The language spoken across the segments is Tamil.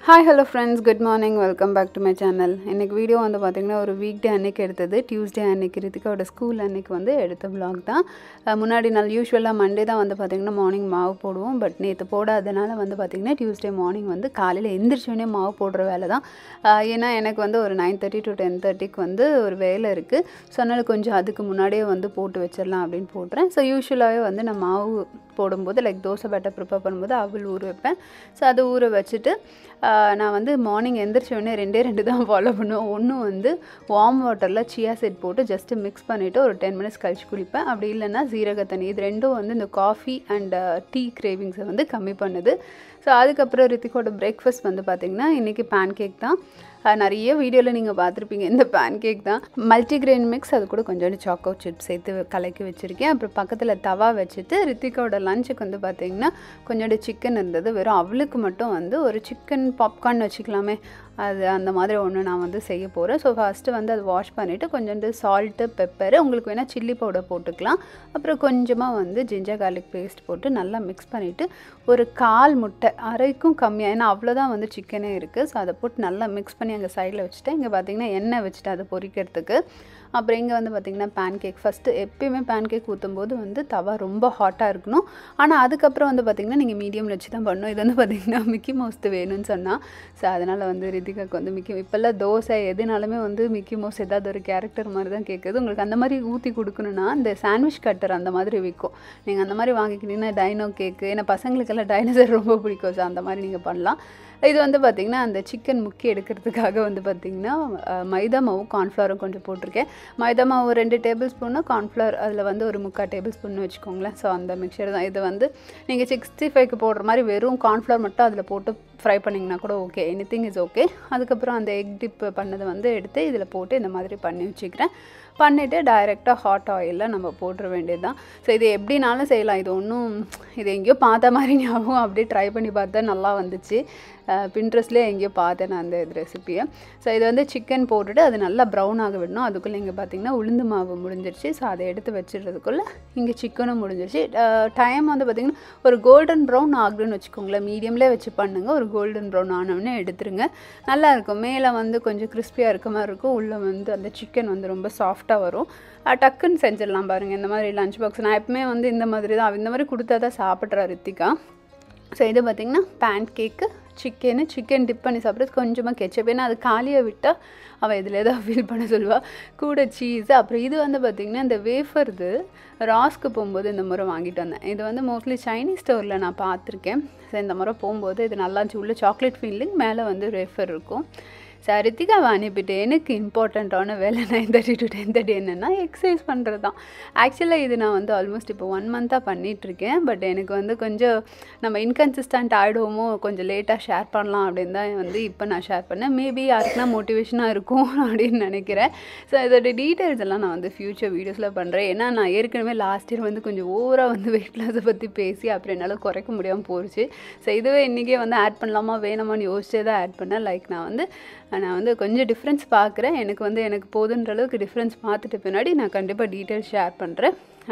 hi hello friends good morning welcome back to my channel இன்றைக்கி வீடியோ வந்து பார்த்திங்கன்னா ஒரு வீக் டே அன்னைக்கு எடுத்தது டியூஸ்டே அன்னைக்கு ரித்திகாவோட ஸ்கூல் அன்னைக்கு வந்து எடுத்த vlog தான் அஹ் முன்னாடி நாள் யூஸ்வலாக மண்டே தான் வந்து பார்த்திங்கன்னா மார்னிங் மாவு போடுவோம் பட் நேற்று போடாதனால வந்து பார்த்திங்கன்னா டியூஸ்டே மார்னிங் வந்து காலையில் எந்திரிச்சோடனே மாவு போடுற வேலை தான் அஹ் ஏன்னா எனக்கு வந்து ஒரு நைன் தேர்ட்டி டு டென் தேர்ட்டிக்கு வந்து ஒரு வேலை இருக்குது ஸோ அதனால் கொஞ்சம் அதுக்கு முன்னாடியே வந்து போட்டு வச்சிடலாம் அப்படின்னு போட்டுறேன் ஸோ யூஸ்வலாகவே வந்து நான் மாவு போடும்போது லைக் தோசை பேட்டர் ப்ரிப்பேர் பண்ணும்போது அவள் ஊற வைப்பேன் ஸோ அதை ஊற வச்சுட்டு ஆஹ் நான் வந்து மார்னிங் எந்திரிச்ச உடனே ரெண்டே ரெண்டு தான் ஃபாலோ பண்ணுவேன் ஒன்று வந்து வார்ம் வாட்டரில் சியா செட் போட்டு ஜஸ்ட்டு மிக்ஸ் பண்ணிவிட்டு ஒரு டென் மினிட்ஸ் கழிச்சு குளிப்பேன் அப்படி இல்லைன்னா ஜீரக தண்ணி இது ரெண்டும் வந்து இந்த காஃபி அண்ட் டீ கிரேவிங்ஸை வந்து கம்மி பண்ணுது ஸோ அதுக்கப்புறம் ரித்திகோட பிரேக்ஃபாஸ்ட் வந்து பார்த்திங்கன்னா இன்றைக்கி பேன் கேக் தான் அஹ் நிறைய வீடியோவில் நீங்கள் பார்த்துருப்பீங்க இந்த பேன் கேக் தான் மல்டிகிரெயின் மிக்ஸ் அது கூட கொஞ்சோண்டு சாக்கோ சிப்ஸ் சேர்த்து கலக்கி வச்சுருக்கேன் அப்புறம் பக்கத்தில் தவா வச்சுட்டு ரித்திகாவோட லஞ்சுக்கு வந்து பார்த்திங்கன்னா கொஞ்சோண்டு சிக்கன் இருந்தது வெறும் அவளுக்கு மட்டும் வந்து ஒரு சிக்கன் பாப்கார்ன் வச்சுக்கலாமே அது அந்த மாதிரி ஒன்று நான் வந்து செய்ய போகிறேன் ஸோ ஃபஸ்ட்டு வந்து அதை வாஷ் பண்ணிவிட்டு கொஞ்சோண்டு சால்ட்டு பெப்பர் உங்களுக்கு வேணால் சில்லி பவுடர் போட்டுக்கலாம் அப்புறம் கொஞ்சமாக வந்து ஜிஞ்சர் garlic பேஸ்ட் போட்டு நல்லா மிக்ஸ் பண்ணிவிட்டு ஒரு கால் முட்டை அரைக்கும் கம்மியாக ஏன்னா அவ்வளோதான் வந்து சிக்கனே இருக்குது ஸோ அதை போட்டு நல்லா மிக்ஸ் பண்ணி அங்கே சைடில் வச்சுட்டேன் இங்கே பார்த்தீங்கன்னா எண்ணெய் வச்சுட்டு அதை பொரிக்கிறதுக்கு அப்புறம் இங்கே வந்து பார்த்திங்கன்னா பேன் கேக் ஃபஸ்ட்டு எப்பயுமே பேன் கேக் ஊற்றும் போது வந்து தவா ரொம்ப ஹாட்டாக இருக்கணும் ஆனால் அதுக்கப்புறம் வந்து பார்த்திங்கன்னா நீங்கள் மீடியமில் வச்சு தான் பண்ணணும் இது வந்து பார்த்திங்கன்னா மிக்கி மவுஸ்து வேணும்னு சொன்னால் ஸோ அதனால் வந்து ரிதிகாக்கு வந்து மிக்கி இப்போல்லாம் தோசை எதுனாலுமே வந்து மிக்கி மவுஸ் ஏதாவது ஒரு கேரக்டர் மாதிரி தான் கேட்குது உங்களுக்கு அந்த மாதிரி ஊற்றி கொடுக்கணுன்னா இந்த சாண்ட்விச் கட்டர் அந்த மாதிரி விற்கும் நீங்கள் அந்த மாதிரி வாங்கிக்கிட்டீங்கன்னா டைனோ கேக்கு ஏன்னா பசங்களுக்கெல்லாம் டைனோசர் ரொம்ப பிடிக்கும் ஸோ அந்த மாதிரி நீங்கள் பண்ணலாம் இது வந்து பார்த்திங்கன்னா அந்த சிக்கன் முக்கி எடுக்கிறதுக்காக வந்து பார்த்திங்கன்னா அஹ், மைதா மாவும் கார்ன்ஃப்ளவரும் கொஞ்சம் போட்டிருக்கேன் மைதா மாவு ரெண்டு டேபிள் ஸ்பூனு கார்ன்ஃப்ளவர் அதில் வந்து ஒரு முக்கால் டேபிள் ஸ்பூன் வச்சுக்கோங்களேன் ஸோ அந்த மிக்சர் தான் இது வந்து நீங்கள் சிக்ஸ்டி ஃபைவ்க்கு போடுற மாதிரி வெறும் கார்ன்ஃப்ளவர் மட்டும் அதில் போட்டு ஃப்ரை பண்ணிங்கன்னா கூட okay anything is okay அதுக்கப்புறம் அந்த எக் டிப் பண்ணதை வந்து எடுத்து இதில் போட்டு இந்த மாதிரி பண்ணி வச்சுக்கிறேன் பண்ணிவிட்டு டைரெக்டாக ஹாட் ஆயிலில் நம்ம போட்டுற வேண்டியது தான் ஸோ இது எப்படினாலும் செய்யலாம் இது ஒன்றும் இது எங்கேயோ பார்த்த மாதிரி ஞாபகம் அப்படியே ட்ரை பண்ணி பார்த்தா நல்லா வந்துச்சு பின்ட்ரெஸ்ட்லேயே எங்கேயோ பார்த்தேன் நான் அந்த இது ரெசிப்பியை ஸோ இது வந்து சிக்கன் போட்டுட்டு அது நல்லா ப்ரௌன் ஆக விடணும் அதுக்குள்ளே இங்கே பார்த்தீங்கன்னா உளுந்து மாவு முடிஞ்சிருச்சு ஸோ அதை எடுத்து வச்சிடுறதுக்குள்ளே இங்கே சிக்கனும் முடிஞ்சிருச்சு டைம் வந்து பார்த்திங்கன்னா ஒரு கோல்டன் ப்ரௌன் ஆகுதுன்னு வச்சுக்கோங்களேன் மீடியம்லேயே வச்சு பண்ணுங்கள் ஒரு கோல்டன் ப்ரௌன் ஆனவுடனே எடுத்துருங்க நல்லா இருக்கும் மேலே வந்து கொஞ்சம் கிறிஸ்பியாக இருக்க மாதிரி இருக்கும் உள்ளே வந்து அந்த சிக்கன் வந்து ரொம்ப சாஃப்டாக வரும் அஹ் டக்குன்னு செஞ்சிடலாம் பாருங்கள் இந்த மாதிரி லஞ்ச் பாக்ஸ் நான் எப்பவுமே வந்து இந்த மாதிரி தான் அவ இந்த மாதிரி கொடுத்தா தான் சாப்பிட்றா ரித்திகா ஸோ இது பார்த்திங்கன்னா பேன் கேக்கு சிக்கனு சிக்கன் டிப் பண்ணி சாப்பிட்றது கொஞ்சமாக கெச்சப் ஏன்னா அது காலியாக விட்டால் அவள் இதில் ஏதாவது ஃபில் பண்ண சொல்லுவாள் கூட சீஸ் அப்புறம் இது வந்து பார்த்திங்கன்னா இந்த வேஃபர்து ராஸ்க்கு போகும்போது இந்த முறை வாங்கிட்டு வந்தேன் இது வந்து மோஸ்ட்லி சைனீஸ் ஸ்டோரில் நான் பார்த்துருக்கேன் ஸோ இந்த முறை போகும்போது இது நல்லா இருந்துச்சு உள்ள சாக்லேட் ஃபீலிங் மேலே வந்து வேஃபர் இருக்கும் ஸோ ரித்திகாவை அனுப்பிட்டு எனக்கு இம்பார்ட்டண்ட்டான வேலை nine thirty to ten thirty என்னென்னா எக்ஸசைஸ் பண்ணுறது தான் ஆக்சுவலாக இது நான் வந்து ஆல்மோஸ்ட் இப்போ ஒன் மந்த்தாக பண்ணிகிட்ருக்கேன் பட் எனக்கு வந்து கொஞ்சம் நம்ம இன்கன்சிஸ்டன்ட் ஆகிடுவோமோ கொஞ்சம் லேட்டாக ஷேர் பண்ணலாம் அப்படின்னு தான் வந்து இப்போ நான் ஷேர் பண்ணேன் மேபி யாருக்குன்னா மோட்டிவேஷனாக இருக்கும் அப்படின்னு நினைக்கிறேன் ஸோ இதோட டீட்டெயில்ஸ் எல்லாம் நான் வந்து ஃப்யூச்சர் வீடியோஸில் பண்ணுறேன் ஏன்னா நான் ஏற்கனவே லாஸ்ட் இயர் வந்து கொஞ்சம் ஓவராக வந்து வெயிட் லாஸை பற்றி பேசி அப்புறம் என்னால் குறைக்க முடியாமல் போச்சு ஸோ இதுவே இன்றைக்கே வந்து ஆட் பண்ணலாமா வேணாமான்னு யோசிச்சே தான் ஆட் பண்ணேன் லைக் நான் வந்து நான் வந்து கொஞ்சம் டிஃப்ரென்ஸ் பார்க்குறேன் எனக்கு வந்து எனக்கு போதுன்ற அளவுக்கு டிஃப்ரென்ஸ் பார்த்துட்டு பின்னாடி நான் கண்டிப்பாக டீட்டெயில்ஸ் ஷேர் பண்ணுறேன்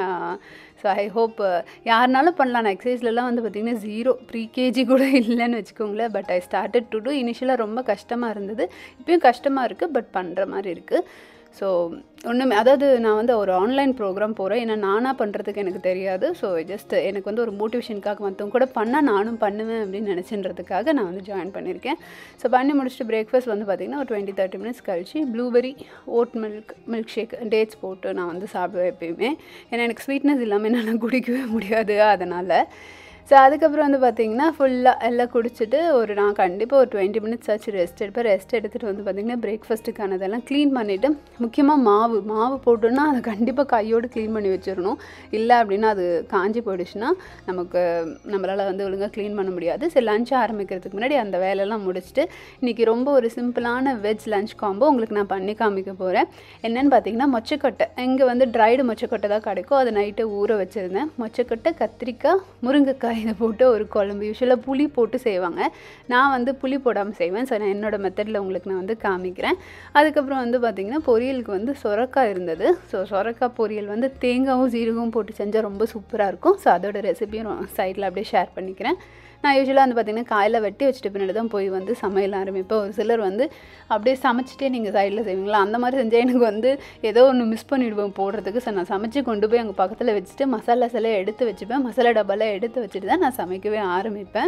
ஸோ ஐ ஹோப் யாருனாலும் பண்ணலாம் நான் எக்ஸசைஸ்லலாம் வந்து பார்த்திங்கன்னா ஜீரோ ப்ரீ கேஜி கூட இல்லைன்னு வச்சுக்கோங்களேன் but I started to do இனிஷியலாக ரொம்ப கஷ்டமாக இருந்தது இப்பயும் கஷ்டமாக இருக்குது பட் பண்ணுற மாதிரி இருக்குது ஸோ ஒன்றுமே அதாவது நான் வந்து ஒரு ஆன்லைன் ப்ரோக்ராம் போகிறேன் ஏன்னா நானாக பண்ணுறதுக்கு எனக்கு தெரியாது ஸோ ஜஸ்ட் எனக்கு வந்து ஒரு மோட்டிவேஷனுக்காக மற்றவங்க கூட பண்ணால் நானும் பண்ணுவேன் அப்படின்னு நினச்சின்றதுக்காக நான் வந்து ஜாயின் பண்ணியிருக்கேன் ஸோ பண்ணி முடிச்சுட்டு பிரேக்ஃபாஸ்ட் வந்து பார்த்திங்கன்னா ஒரு டுவெண்ட்டி தேர்ட்டி மினிட்ஸ் கழிச்சு blueberry oat milk milkshake dates போட்டு நான் வந்து சாப்பிடுவேன் எப்பயுமே ஏன்னா எனக்கு ஸ்வீட்னஸ் இல்லாமல் என்னால் குடிக்கவே முடியாது அதனால் ஸோ அதுக்கப்புறம் வந்து பார்த்தீங்கன்னா ஃபுல்லாக எல்லாம் குடிச்சிட்டு ஒரு நான் கண்டிப்பாக ஒரு டுவெண்ட்டி மினிட்ஸ் ஆச்சு ரெஸ்ட் எடுப்பேன் ரெஸ்ட் எடுத்துகிட்டு வந்து பார்த்திங்கன்னா பிரேக்ஃபாஸ்ட்டுக்கானதெல்லாம் க்ளீன் பண்ணிவிட்டு முக்கியமாக மாவு மாவு போட்டோன்னா அதை கண்டிப்பாக கையோடு க்ளீன் பண்ணி வச்சிடணும் இல்லை அப்படின்னா அது காஞ்சி போயிடுச்சுன்னா நமக்கு நம்மளால் வந்து ஒழுங்காக க்ளீன் பண்ண முடியாது சரி லஞ்ச் ஆரம்பிக்கிறதுக்கு முன்னாடி அந்த வேலையெல்லாம் முடிச்சுட்டு இன்றைக்கி ரொம்ப ஒரு சிம்பிளான வெஜ் லஞ்ச் காம்போ உங்களுக்கு நான் பண்ணி காமிக்க போகிறேன் என்னென்னு பார்த்தீங்கன்னா மொச்சக்கொட்டை இங்கே வந்து ட்ரைடு மொச்சக்கொட்டை தான் கிடைக்கும் அதை நைட்டு ஊற வச்சுருந்தேன் மொச்சக்கொட்டை கத்திரிக்காய் முருங்கைக்காய் இதை போட்டு ஒரு குழம்பு யூஸ்வலாக புளி போட்டு செய்வாங்க நான் வந்து புளி போடாமல் செய்வேன் ஸோ நான் என்னோடய மெத்தடில் உங்களுக்கு நான் வந்து காமிக்கிறேன் அதுக்கப்புறம் வந்து பார்த்திங்கன்னா பொரியலுக்கு வந்து சொரக்காய் இருந்தது ஸோ சொரக்காய் பொரியல் வந்து தேங்காவும் சீரகமும் போட்டு செஞ்சால் ரொம்ப சூப்பராக இருக்கும் ஸோ அதோட ரெசிபியும் சைடில் அப்படியே ஷேர் பண்ணிக்கிறேன் நான் யூஸ்வலாக வந்து பார்த்திங்கன்னா காயில் வெட்டி வச்சுட்டு பின்னாடி தான் போய் வந்து சமையல் ஆரம்பிப்பேன் ஒரு சிலர் வந்து அப்படியே சமைச்சிட்டே நீங்கள் சைடில் செய்வீங்களா அந்த மாதிரி செஞ்சால் எனக்கு வந்து ஏதோ ஒன்று மிஸ் பண்ணிவிடுவேன் போடுறதுக்கு ஸோ நான் சமைச்சு கொண்டு போய் அங்கே பக்கத்தில் வச்சுட்டு மசாலாஸ் எல்லாம் எடுத்து வச்சுப்பேன் மசாலா டப்பாலாம் எடுத்து வச்சுட்டு தான் நான் சமைக்கவே ஆரம்பிப்பேன்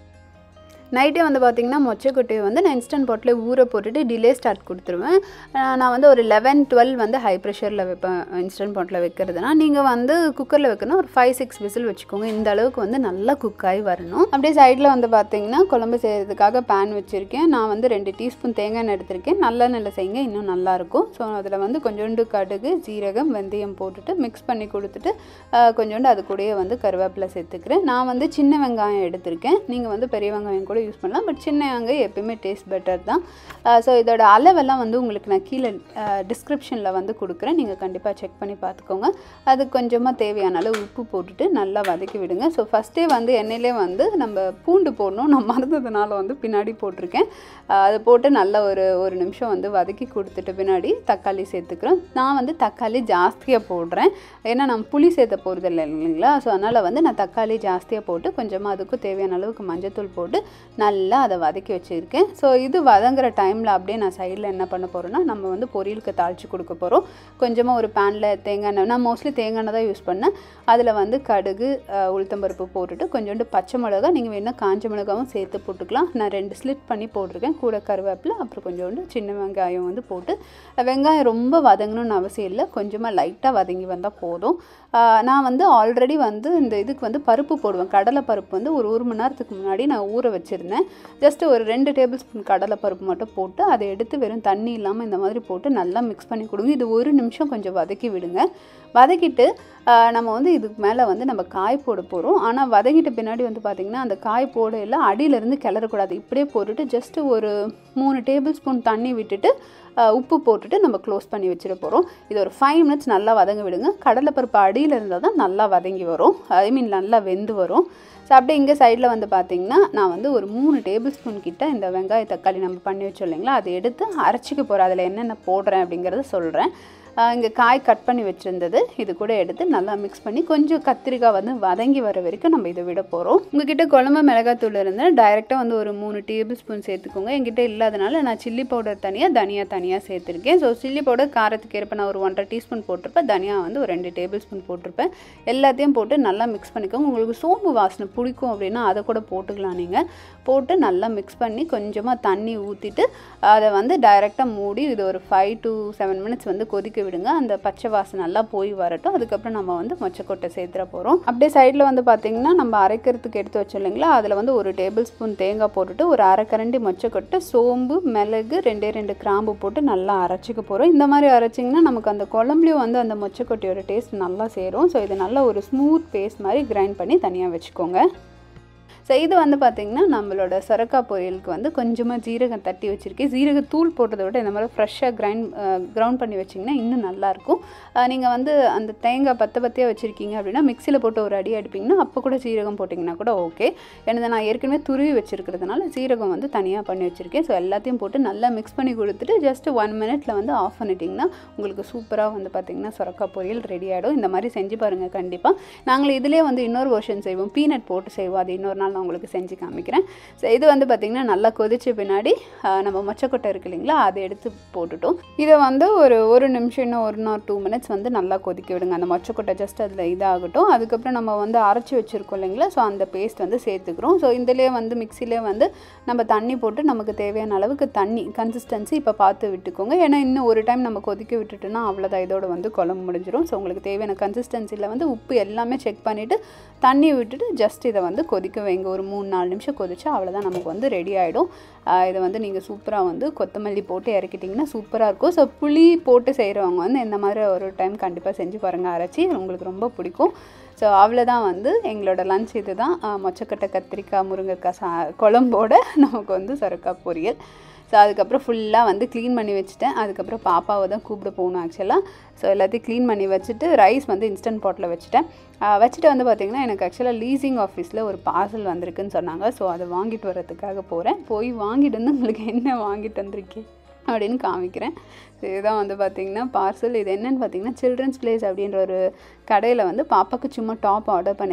நைட்டே வந்து பார்த்திங்கன்னா மொச்சக்கொட்டையை வந்து நான் இன்ஸ்டன்ட் பாட்டில் ஊற போட்டுட்டு டிலே ஸ்டார்ட் கொடுத்துருவேன் அஹ் நான் வந்து ஒரு லெவன் டுவெல் வந்து ஹை ப்ரெஷரில் வைப்பேன் இன்ஸ்டன்ட் பாட்டில் வைக்கிறதுனா நீங்கள் வந்து குக்கரில் வைக்கணும் ஒரு ஃபைவ் சிக்ஸ் விசில் வச்சுக்கோங்க இந்த அளவுக்கு வந்து நல்லா குக் ஆகி வரணும் அப்படியே சைடில் வந்து பார்த்திங்கன்னா குழம்பு செய்கிறதுக்காக பேன் வச்சுருக்கேன் நான் வந்து ரெண்டு டீஸ்பூன் தேங்காய் எண்ணெய் எடுத்திருக்கேன் நல்லெண்ணெயில் செய்யுங்க இன்னும் நல்லாயிருக்கும் ஸோ அதில் வந்து கொஞ்சோண்டு கடுகு ஜீரகம் வெந்தயம் போட்டுட்டு மிக்ஸ் பண்ணி கொடுத்துட்டு அஹ், கொஞ்சோண்டு அது கூடயே வந்து கருவேப்பிலை சேர்த்துக்கிறேன் நான் வந்து சின்ன வெங்காயம் எடுத்திருக்கேன் நீங்கள் வந்து பெரிய வெங்காயம் கூட யூஸ் பண்ணலாம் பட் சின்ன வெங்காயம் எப்பயுமே டேஸ்ட் பெட்டர் தான் ஸோ இதோட அளவெல்லாம் வந்து உங்களுக்கு நான் கீழே டிஸ்கிரிப்ஷனில் வந்து கொடுக்குறேன் நீங்கள் கண்டிப்பாக செக் பண்ணி பார்த்துக்கோங்க அது கொஞ்சமாக தேவையான அளவு உப்பு போட்டுட்டு நல்லா வதக்கி விடுங்க ஸோ ஃபஸ்ட்டே வந்து எண்ணெயிலே வந்து நம்ம பூண்டு போடணும் நான் மறந்ததுனால வந்து பின்னாடி போட்டிருக்கேன் அஹ் அது போட்டு நல்லா ஒரு ஒரு நிமிஷம் வந்து வதக்கி கொடுத்துட்டு பின்னாடி தக்காளி சேர்த்துக்கிறோம் நான் வந்து தக்காளி ஜாஸ்தியாக போடுறேன் ஏன்னா நம்ம புளி சேர்த்த போகிறது இல்லை இல்லைங்களா ஸோ அதனால் வந்து நான் தக்காளி ஜாஸ்தியாக போட்டு கொஞ்சமாக அதுக்கும் தேவையான அளவுக்கு மஞ்சத்தூள் போட்டு நல்லா அதை வதக்கி வச்சுருக்கேன் ஸோ இது வதங்குற டைமில் அப்படியே நான் சைடில் என்ன பண்ண போகிறேன்னா நம்ம வந்து பொரியலுக்கு தாளித்து கொடுக்க போகிறோம் கொஞ்சமாக ஒரு பேனில் தேங்காய் எண்ணெய் நான் மோஸ்ட்லி தேங்காய் எண்ணெய் தான் யூஸ் பண்ணேன் அதில் வந்து கடுகு அஹ், உளுத்தம்பருப்பு போட்டுட்டு கொஞ்சோண்டு பச்சை மிளகா நீங்கள் வேணால் காஞ்ச மிளகாவும் சேர்த்து போட்டுக்கலாம் நான் ரெண்டு ஸ்லிட் பண்ணி போட்டிருக்கேன் கூட கருவேப்பிலை அப்புறம் கொஞ்சோண்டு சின்ன வெங்காயம் வந்து போட்டு அஹ், வெங்காயம் ரொம்ப வதங்கணும்னு அவசியம் இல்லை கொஞ்சமாக லைட்டாக வதங்கி வந்தால் போதும் அஹ், நான் வந்து ஆல்ரெடி வந்து இந்த இதுக்கு வந்து பருப்பு போடுவேன் கடலை பருப்பு வந்து ஒரு ஒரு மணி நேரத்துக்கு முன்னாடி நான் ஊற வச்சுருந்தேன் ஜஸ்ட் ஒரு ரெண்டு டேபிள் ஸ்பூன் கடலை பருப்பு மட்டும் போட்டு அதை எடுத்து வெறும் தண்ணி இல்லாமல் இந்த மாதிரி போட்டு நல்லா மிக்ஸ் பண்ணி கொடுங்க இது ஒரு நிமிஷம் கொஞ்சம் வதக்கி விடுங்க வதக்கிட்டு ஆஹ், நம்ம வந்து இதுக்கு மேலே வந்து நம்ம காய் போட போகிறோம் ஆனால் வதக்கிட்ட பின்னாடி வந்து பார்த்திங்கன்னா அந்த காய் போடையில் அடியிலேருந்து கிளறக்கூடாது இப்படியே போட்டுட்டு ஜஸ்ட்டு ஒரு மூணு டேபிள் ஸ்பூன் தண்ணி விட்டுட்டு ஆஹ், உப்பு போட்டுட்டு நம்ம க்ளோஸ் பண்ணி வச்சிட போகிறோம் இது ஒரு ஃபைவ் மினிட்ஸ் நல்லா வதங்க விடுங்க கடலைப்பருப்பு அடியில் இருந்தால் தான் நல்லா வதங்கி வரும் ஐ மீன் நல்லா வெந்து வரும் ஸோ அப்படியே இங்கே சைடில் வந்து பார்த்திங்கன்னா நான் வந்து ஒரு மூணு டேபிள் ஸ்பூன் கிட்ட இந்த வெங்காய தக்காளி நம்ம பண்ணி வச்சோம் இல்லைங்களா அதை எடுத்து அரைச்சிக்க போகிறேன் அதில் என்னென்ன போடுறேன் அப்படிங்கிறத சொல்கிறேன் இங்கே காய் கட் பண்ணி வச்சுருந்தது இது கூட எடுத்து நல்லா மிக்ஸ் பண்ணி கொஞ்சம் கத்திரிக்காய் வந்து வதங்கி வர வரைக்கும் நம்ம இதை விட போகிறோம் உங்ககிட்ட குழம்பு மிளகாத்தூள் இருந்தால் டைரெக்டாக வந்து ஒரு மூணு டேபிள் ஸ்பூன் சேர்த்துக்கோங்க என்கிட்ட இல்லாதனால நான் சில்லி பவுடர் தனியாக தனியாக தனியாக சேர்த்துருக்கேன் ஸோ சில்லி பவுடர் காரத்துக்கு ஏற்ப நான் ஒரு ஒன்றரை டீஸ்பூன் போட்டிருப்பேன் தனியாக வந்து ஒரு ரெண்டு டேபிள் ஸ்பூன் போட்டிருப்பேன் எல்லாத்தையும் போட்டு நல்லா மிக்ஸ் பண்ணிக்கோங்க உங்களுக்கு சோம்பு வாசனை பிடிக்கும் அப்படின்னா அதை கூட போட்டுக்கலாம் நீங்கள் போட்டு நல்லா மிக்ஸ் பண்ணி கொஞ்சமாக தண்ணி ஊற்றிட்டு அதை வந்து டைரெக்டாக மூடி இது ஒரு ஃபைவ் டு செவன் மினிட்ஸ் வந்து கொதிக்க விடுங்க அந்த பச்சை வாசனை நல்லா போய் வரட்டும் அதுக்கப்புறம் நம்ம வந்து மொச்சக்கொட்டை சேர்த்துற போகிறோம் அப்படியே சைடில் வந்து பார்த்திங்கன்னா நம்ம அரைக்கிறதுக்கு எடுத்து வச்சோம் இல்லைங்களா அதில் வந்து ஒரு டேபிள் ஸ்பூன் தேங்காய் போட்டுட்டு ஒரு அரை கரண்டி மொச்சக்கொட்டை சோம்பு மிளகு ரெண்டே ரெண்டு கிராம்பு போட்டு நல்லா அரைச்சிக்க போகிறோம் இந்த மாதிரி அரைச்சிங்கன்னா நமக்கு அந்த குழம்புலையும் வந்து அந்த மொச்சக்கொட்டையோட டேஸ்ட் நல்லா சேரும் ஸோ இது நல்லா ஒரு ஸ்மூத் பேஸ்ட் மாதிரி கிரைண்ட் பண்ணி தனியாக வச்சுக்கோங்க ஸோ இது வந்து பார்த்திங்கன்னா நம்மளோட சொரக்காய் பொரியலுக்கு வந்து கொஞ்சமாக ஜீரகம் தட்டி வச்சுருக்கேன் ஜீரக தூள் போட்டதை விட இந்த மாதிரி ஃப்ரெஷ்ஷாக கிரைண்ட் கிரவுண்ட் பண்ணி வச்சிங்கன்னா இன்னும் நல்லாயிருக்கும் நீங்கள் வந்து அந்த தேங்காய் பத்த பத்தியாக வச்சுருக்கீங்க அப்படின்னா மிக்சியில் போட்டு ஒரு அடி அடிப்பிங்கன்னா அப்போ கூட ஜீரகம் போட்டிங்கன்னா கூட ஓகே எனது நான் ஏற்கனவே துருவி வச்சுருக்கிறதுனால ஜீரகம் வந்து தனியாக பண்ணி வச்சுருக்கேன் ஸோ எல்லாத்தையும் போட்டு நல்லா மிக்ஸ் பண்ணி கொடுத்துட்டு ஜஸ்ட் ஒன் மினிட்ல வந்து ஆஃப் பண்ணிட்டிங்கன்னா உங்களுக்கு சூப்பராக வந்து பார்த்திங்கன்னா சொரக்காய் பொரியல் ரெடி ஆகிடும் இந்த மாதிரி செஞ்சு பாருங்கள் கண்டிப்பாக நாங்கள் இதிலே வந்து இன்னொரு வெர்ஷன் செய்வோம் பீனட் போட்டு செய்வோம் அது இன்னொரு நாள் நான் உங்களுக்கு செஞ்சு காமிக்கிறேன் ஸோ இது வந்து பார்த்திங்கன்னா நல்லா கொதிச்ச பின்னாடி ஆஹ், நம்ம மொச்சக்கொட்டை இருக்கு இல்லைங்களா அதை எடுத்து போட்டுட்டோம் இதை வந்து ஒரு ஒரு நிமிஷம் இன்னும் ஒரு நாள் டூ மினிட்ஸ் வந்து நல்லா கொதிக்க விடுங்க அந்த மொச்சக்கொட்டை ஜஸ்ட் அதில் இதாகட்டும் அதுக்கப்புறம் நம்ம வந்து அரைச்சி வச்சுருக்கோம் இல்லைங்களா ஸோ அந்த பேஸ்ட் வந்து சேர்த்துக்கிறோம் ஸோ இதிலே வந்து மிக்சிலே வந்து நம்ம தண்ணி போட்டு நமக்கு தேவையான அளவுக்கு தண்ணி கன்சிஸ்டன்சி இப்போ பார்த்து விட்டுக்கோங்க ஏன்னா இன்னும் ஒரு டைம் நம்ம கொதிக்க விட்டுட்டோம்னா அவ்வளோதான் இதோட வந்து குழம்பு முடிஞ்சிடும் ஸோ உங்களுக்கு தேவையான கன்சிஸ்டன்சியில் வந்து உப்பு எல்லாமே செக் பண்ணிவிட்டு தண்ணி விட்டுட்டு ஜஸ்ட் இதை வந்து கொதிக்க வைங்க ஒரு மூணு நாலு நிமிஷம் கொதிச்சா அவ்வளோதான் நமக்கு வந்து ரெடி ஆகிடும் இதை வந்து நீங்கள் சூப்பராக வந்து கொத்தமல்லி போட்டு இறக்கிட்டிங்கன்னா சூப்பராக இருக்கும் ஸோ புளி போட்டு செய்கிறவங்க வந்து இந்த மாதிரி ஒரு டைம் கண்டிப்பாக செஞ்சு பாருங்கள் அரைச்சி உங்களுக்கு ரொம்ப பிடிக்கும் ஸோ அவ்வளோதான் வந்து எங்களோட லஞ்ச் இது தான் மொச்சக்கட்டை கத்திரிக்காய் முருங்கைக்காய் சா குழம்போட நமக்கு வந்து சொரக்காய் பொரியல் ஸோ அதுக்கப்புறம் ஃபுல்லாக வந்து க்ளீன் பண்ணி வச்சுட்டேன் அதுக்கப்புறம் பாப்பாவை தான் கூப்பிட போகணும் ஆக்சுவலாக ஸோ எல்லாத்தையும் க்ளீன் பண்ணி வச்சுட்டு ரைஸ் வந்து இன்ஸ்டன்ட் பாட்டில் வச்சுட்டேன் ஆஹ் வச்சுட்டு வந்து பார்த்திங்கன்னா எனக்கு ஆக்சுவலாக லீசிங் ஆஃபீஸில் ஒரு பார்சல் வந்திருக்குன்னு சொன்னாங்க ஸோ அதை வாங்கிட்டு வர்றதுக்காக போகிறேன் போய் வாங்கிட்டு வந்து உங்களுக்கு என்ன வாங்கிட்டு வந்திருக்கேன் அப்படின்னு காமிக்கிறேன் ஸோ இதுதான் வந்து பார்த்திங்கன்னா பார்சல் இது என்னென்னு பார்த்தீங்கன்னா சில்ட்ரன்ஸ் பிளேஸ் அப்படின்ற ஒரு கடையில் வந்து பாப்பாவுக்கு சும்மா டாப் ஆர்டர் பண்ணியிருந்தேன்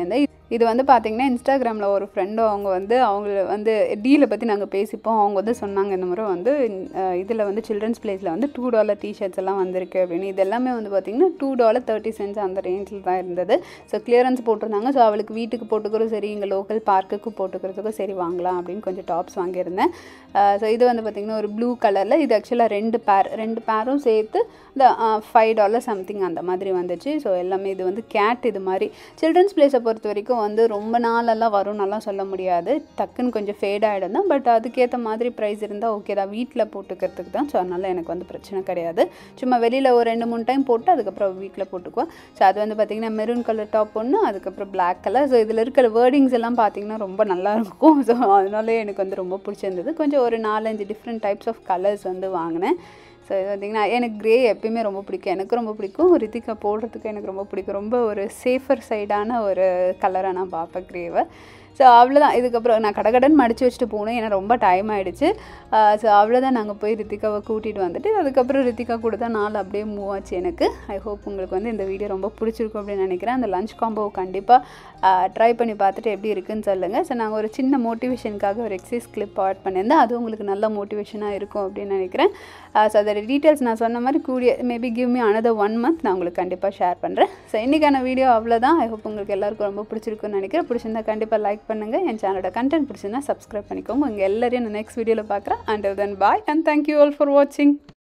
இது வந்து பார்த்திங்கன்னா இன்ஸ்டாகிராமில் ஒரு ஃப்ரெண்டும் அவங்க வந்து அவங்க வந்து டீலை பற்றி நாங்கள் பேசிப்போம் அவங்க வந்து சொன்னாங்க இந்த முறை வந்து இதில் வந்து சில்ட்ரன்ஸ் பிளேஸில் வந்து டூ டாலர் டிஷர்ட்ஸ் எல்லாம் வந்திருக்கு அப்படின்னு இது எல்லாமே வந்து பார்த்திங்கன்னா டூ டாலர் தேர்ட்டி சென்ட்ஸ் அந்த ரேஞ்சில் தான் இருந்தது ஸோ கிளியரன்ஸ் போட்டிருந்தாங்க ஸோ அவளுக்கு வீட்டுக்கு போட்டுக்கிறதும் சரி இங்கே லோக்கல் பார்க்குக்கு போட்டுக்கிறதுக்கும் சரி வாங்கலாம் அப்படின்னு கொஞ்சம் டாப்ஸ் வாங்கியிருந்தேன் ஸோ இது வந்து பார்த்திங்கன்னா ஒரு ப்ளூ கலரில் இது ஆக்சுவலாக ரெண்டு பேர் ரெண்டு பேரும் சேர்த்து இந்த ஃபைவ் டாலர் சம்திங் அந்த மாதிரி வந்துச்சு ஸோ எல்லாமே இது வந்து கேட் இது மாதிரி சில்ட்ரன்ஸ் பிளேஸை பொறுத்த வரைக்கும் வந்து ரொம்ப நாளெல்லாம் வரும்னெல்லாம் சொல்ல முடியாது டக்குன்னு கொஞ்சம் ஃபேட் ஆகிடும் தான் பட் அதுக்கேற்ற மாதிரி ப்ரைஸ் இருந்தால் ஓகே தான் வீட்டில் போட்டுக்கிறதுக்கு தான் ஸோ அதனால் எனக்கு வந்து பிரச்சனை கிடையாது சும்மா வெளியில் ஒரு ரெண்டு மூணு டைம் போட்டு அதுக்கப்புறம் வீட்டில் போட்டுக்குவோம் ஸோ அது வந்து பார்த்திங்கன்னா மெரூன் கலர் டாப் ஒன்று அதுக்கப்புறம் பிளாக் கலர் ஸோ இதில் இருக்கிற வேர்டிங்ஸ் எல்லாம் பார்த்திங்கன்னா ரொம்ப நல்லா இருக்கும் ஸோ அதனாலே எனக்கு வந்து ரொம்ப பிடிச்சிருந்தது கொஞ்சம் ஒரு நாலஞ்சு டிஃப்ரெண்ட் டைப்ஸ் ஆஃப் கலர்ஸ் வந்து வாங்கினேன் ஸோ இது பார்த்திங்கன்னா எனக்கு க்ரே எப்பயுமே ரொம்ப பிடிக்கும் எனக்கு ரொம்ப பிடிக்கும் ரித்திகா போடுறதுக்கு எனக்கு ரொம்ப பிடிக்கும் ரொம்ப ஒரு சேஃபர் சைடான ஒரு கலராக நான் பார்ப்பேன் க்ரேவை ஸோ அவ்வளோதான் இதுக்கப்புறம் நான் கடகடன் மடித்து வச்சுட்டு போனேன் ஏன்னா ரொம்ப டைம் ஆகிடுச்சு ஸோ அவ்வளோதான் நாங்கள் போய் ரித்திகாவை கூட்டிகிட்டு வந்துட்டு அதுக்கப்புறம் ரித்திகா கூட தான் நாள் அப்படியே மூவ் ஆச்சு எனக்கு ஐ ஹோப் உங்களுக்கு வந்து இந்த வீடியோ ரொம்ப பிடிச்சிருக்கும் அப்படின்னு நினைக்கிறேன் அந்த லஞ்ச் காம்போ கண்டிப்பாக ட்ரை பண்ணி பார்த்துட்டு எப்படி இருக்குன்னு சொல்லுங்கள் ஸோ நாங்கள் ஒரு சின்ன மோட்டிவேஷனுக்காக ஒரு எக்ஸசைஸ் கிளிப் ஆட் பண்ணியிருந்தேன் அதுவும் உங்களுக்கு நல்ல மோட்டிவேஷனாக இருக்கும் அப்படின்னு நினைக்கிறேன் ஸோ அதோட டீட்டெயில்ஸ் நான் சொன்ன மாதிரி கூடிய maybe give me another one month நான் உங்களுக்கு கண்டிப்பாக ஷேர் பண்ணுறேன் ஸோ இன்றைக்கான வீடியோ அவ்வளோதான் ஐ ஹோப் உங்களுக்கு எல்லாருக்கும் ரொம்ப பிடிச்சிருக்குன்னு நினைக்கிறேன் பிடிச்சிருந்தா கண்டிப்பாக லைக் பண்ணுங்கள் என் சேனலோட கண்டென்ட் பிடிச்சிருந்தா சப்ஸ்கிரைப் பண்ணிக்கோங்க உங்கள் எல்லாரையும் நான் நெக்ஸ்ட் வீடியோவில் பார்க்குறேன் and then bye and thank you all for வாட்சிங்